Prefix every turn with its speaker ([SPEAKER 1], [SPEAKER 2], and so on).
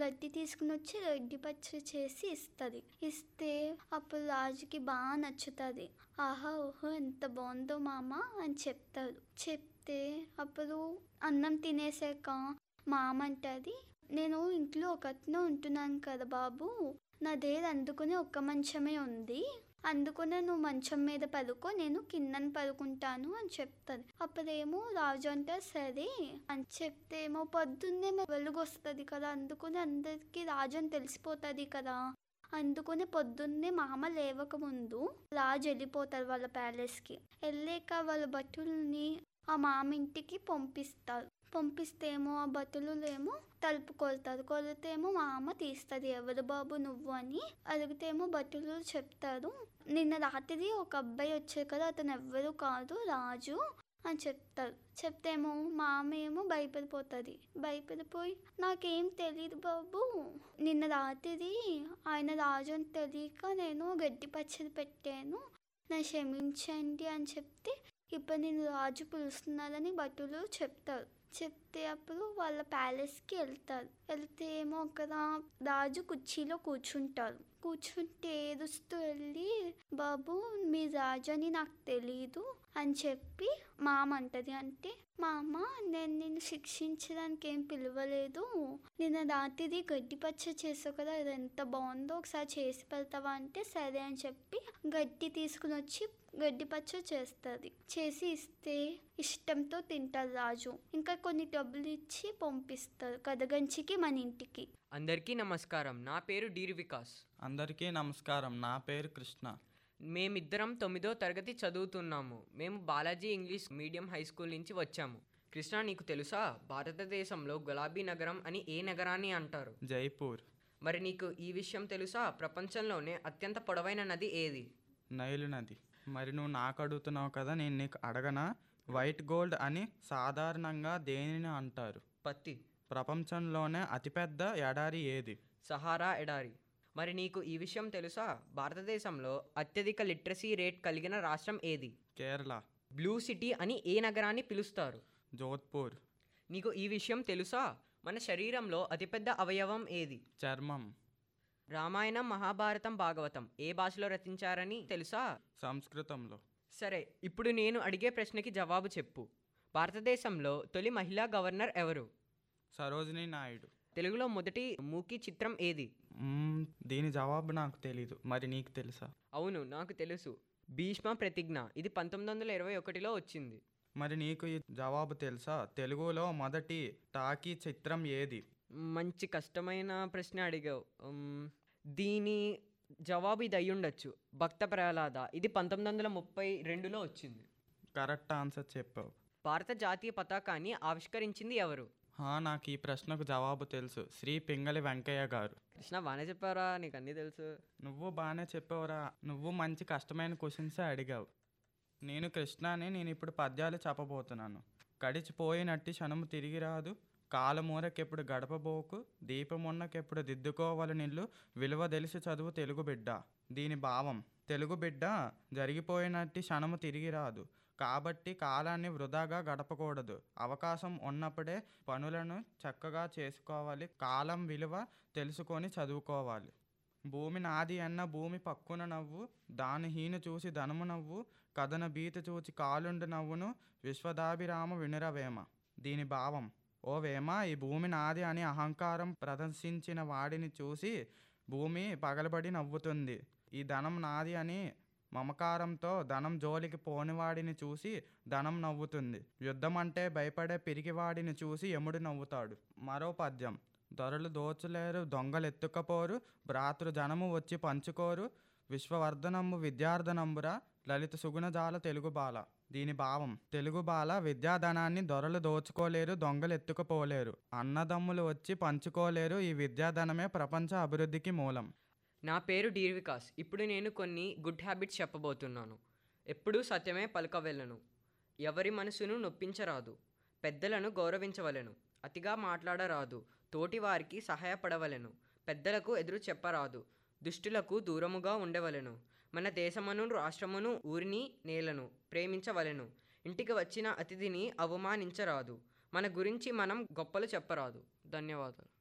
[SPEAKER 1] గడ్డి తీసుకుని వచ్చి గడ్డి పచ్చడి చేసి ఇస్తుంది ఇస్తే అప్పుడు రాజుకి బాగా నచ్చుతుంది ఆహా ఓహో ఎంత బాగుందో మామ అని చెప్తాడు చెప్తే అప్పుడు అన్నం తినేసాక మామ అంటది నేను ఇంట్లో ఒకటినే ఉంటున్నాను కదా బాబు నా దేర్ అందుకుని ఒక్క మంచమే ఉంది అందుకునే నువ్వు మంచం మీద పడుకో నేను కిందన పడుకుంటాను అని చెప్తాను అప్పుడేమో రాజు అంటే సరే అని చెప్తే ఏమో పొద్దున్నే వెలుగు వస్తుంది కదా అందుకుని అందరికీ రాజు అని తెలిసిపోతుంది కదా అందుకని పొద్దున్నే మామ లేవక ముందు రాజు వెళ్ళిపోతారు వాళ్ళ ప్యాలెస్కి వెళ్ళాక వాళ్ళ బట్టలని ఆ మామ ఇంటికి పంపిస్తారు పంపిస్తేమో ఆ బతులులేమో తలుపు కొలుతారు కొలితేమో మా అమ్మ తీస్తుంది ఎవరు బాబు నువ్వు అని అడిగితేమో బతులు చెప్తారు నిన్న రాత్రి ఒక అబ్బాయి వచ్చారు కదా అతను ఎవ్వరు కాదు రాజు అని చెప్తారు చెప్తేమో మా అమ్మ ఏమో భయపడిపోతుంది భయపడిపోయి నాకేం తెలియదు బాబు నిన్న రాత్రి ఆయన రాజు అని తెలియక నేను గడ్డి పచ్చడి పెట్టాను నా క్షమించండి అని చెప్తే ఇప్పుడు నేను రాజు పిలుస్తున్నారని భటులు చెప్తారు చెప్తే అప్పుడు వాళ్ళ ప్యాలెస్కి వెళ్తారు వెళ్తే ఏమో అక్కడ రాజు కుర్చీలో కూర్చుంటారు కూర్చుంటే ఏడుస్తూ వెళ్ళి బాబు మీ రాజు అని నాకు తెలీదు అని చెప్పి మామ అంటది అంటే మామ నేను నిన్ను శిక్షించడానికి ఏం పిలవలేదు నిన్న రాత్రి గడ్డి పచ్చ చేసావు కదా అది ఎంత బాగుందో ఒకసారి చేసి పెడతావా అంటే సరే అని చెప్పి గడ్డి తీసుకుని వచ్చి గడ్డి పచ్చ చేస్తుంది చేసి ఇస్తే ఇష్టంతో తింటారు రాజు ఇంకా కొన్ని డబ్బులు ఇచ్చి పంపిస్తారు కదగంచికి మన ఇంటికి
[SPEAKER 2] అందరికీ నమస్కారం నా పేరు డీర్ వికాస్
[SPEAKER 3] అందరికీ నమస్కారం నా పేరు కృష్ణ
[SPEAKER 2] మేమిద్దరం తొమ్మిదో తరగతి చదువుతున్నాము మేము Balaji English medium high school నుంచి వచ్చాము కృష్ణ నీకు తెలుసా భారతదేశంలో గులాబీ నగరం అని ఏ నగరాన్ని అంటారు
[SPEAKER 3] జైపూర్
[SPEAKER 2] మరి నీకు ఈ విషయం తెలుసా ప్రపంచంలోనే అత్యంత పొడవైన నది ఏది
[SPEAKER 3] నైలు నది మరి నువ్వు నాకు అడుగుతున్నావు కదా నేను నీకు అడగనా వైట్ గోల్డ్ అని సాధారణంగా దేనిని అంటారు
[SPEAKER 2] పత్తి
[SPEAKER 3] ప్రపంచంలోనే అతిపెద్ద ఎడారి ఏది
[SPEAKER 2] సహారా ఎడారి మరి నీకు ఈ విషయం తెలుసా భారతదేశంలో అత్యధిక లిటరసీ రేట్ కలిగిన రాష్ట్రం ఏది
[SPEAKER 3] కేరళ
[SPEAKER 2] బ్లూ సిటీ అని ఏ నగరాన్ని పిలుస్తారు
[SPEAKER 3] జోధ్పూర్
[SPEAKER 2] నీకు ఈ విషయం తెలుసా మన శరీరంలో అతిపెద్ద అవయవం ఏది
[SPEAKER 3] చర్మం
[SPEAKER 2] రామాయణం మహాభారతం భాగవతం ఏ భాషలో రచించారని తెలుసా
[SPEAKER 3] సంస్కృతంలో
[SPEAKER 2] సరే ఇప్పుడు నేను అడిగే ప్రశ్నకి జవాబు చెప్పు భారతదేశంలో తొలి మహిళా గవర్నర్ ఎవరు
[SPEAKER 3] సరోజినీ నాయుడు
[SPEAKER 2] తెలుగులో మొదటి మూకీ చిత్రం ఏది
[SPEAKER 3] మ్మ్, దీని జవాబు నాకు తెలీదు మరి నీకు తెలుసా
[SPEAKER 2] అవును నాకు తెలుసు భీష్మ ప్రతిజ్ఞ ఇది పంతొమ్మిది వందల ఇరవై ఒకటిలో వచ్చింది
[SPEAKER 3] మరి నీకు ఈ జవాబు తెలుసా తెలుగులో మొదటి టాకీ చిత్రం ఏది
[SPEAKER 2] మంచి కష్టమైన ప్రశ్న అడిగావు ఉమ్, దీని జవాబు ఇది అయ్యుండొచ్చు భక్త ప్రహ్లాద ఇది పంతొమ్మిది వందల ముప్పై రెండులో వచ్చింది
[SPEAKER 3] కరెక్ట్ ఆన్సర్ చెప్పావు
[SPEAKER 2] భారత జాతీయ పతాకాన్ని ఆవిష్కరించింది ఎవరు
[SPEAKER 3] హా, నాకు ఈ ప్రశ్నకు జవాబు తెలుసు శ్రీ పింగళి వెంకయ్య గారు
[SPEAKER 2] కృష్ణ బాగానే చెప్పారా నీకు అన్నీ తెలుసు
[SPEAKER 3] నువ్వు బాగానే చెప్పావురా నువ్వు మంచి కష్టమైన క్వశ్చన్సే అడిగావు నేను కృష్ణని నేను ఇప్పుడు పద్యాలు చెప్పబోతున్నాను గడిచిపోయినట్టి క్షణము తిరిగి రాదు కాలమూరకెప్పుడు గడపబోకు దీపమున్నకెప్పుడు దిద్దుకోవాలి నిల్లు విలువ తెలిసి చదువు తెలుగు బిడ్డ దీని భావం తెలుగు బిడ్డ జరిగిపోయినట్టి క్షణము తిరిగి రాదు కాబట్టి కాలాన్ని వృధాగా గడపకూడదు అవకాశం ఉన్నప్పుడే పనులను చక్కగా చేసుకోవాలి కాలం విలువ తెలుసుకొని చదువుకోవాలి భూమి నాది అన్న భూమి పక్కున నవ్వు దాని హీను చూసి ధనము నవ్వు కథన భీతి చూచి కాలుండు నవ్వును విశ్వదాభిరామ వినురవేమ దీని భావం ఓ వేమ ఈ భూమి నాది అని అహంకారం ప్రదర్శించిన వాడిని చూసి భూమి పగలబడి నవ్వుతుంది ఈ ధనం నాది అని మమకారంతో ధనం జోలికి పోనివాడిని చూసి ధనం నవ్వుతుంది యుద్ధం అంటే భయపడే పిరిగివాడిని చూసి యముడు నవ్వుతాడు మరో పద్యం దొరలు దోచులేరు దొంగలు ఎత్తుకపోరు భ్రాతృ జనము వచ్చి పంచుకోరు విశ్వవర్ధనము విద్యార్థనంబురా లలిత సుగుణజాల తెలుగు బాల దీని భావం తెలుగు బాల విద్యాధనాన్ని దొరలు దోచుకోలేరు దొంగలు ఎత్తుకుపోలేరు అన్నదమ్ములు వచ్చి పంచుకోలేరు ఈ విద్యాధనమే ప్రపంచ అభివృద్ధికి మూలం
[SPEAKER 2] నా పేరు డీర్ వికాస్ ఇప్పుడు నేను కొన్ని గుడ్ హ్యాబిట్స్ చెప్పబోతున్నాను ఎప్పుడూ సత్యమే పలకవెళ్ళను ఎవరి మనసును నొప్పించరాదు పెద్దలను గౌరవించవలెను అతిగా మాట్లాడరాదు తోటి వారికి సహాయపడవలెను పెద్దలకు ఎదురు చెప్పరాదు దుష్టులకు దూరముగా ఉండవలెను మన దేశమును రాష్ట్రమును ఊరిని నేలను ప్రేమించవలెను ఇంటికి వచ్చిన అతిథిని అవమానించరాదు మన గురించి మనం గొప్పలు చెప్పరాదు ధన్యవాదాలు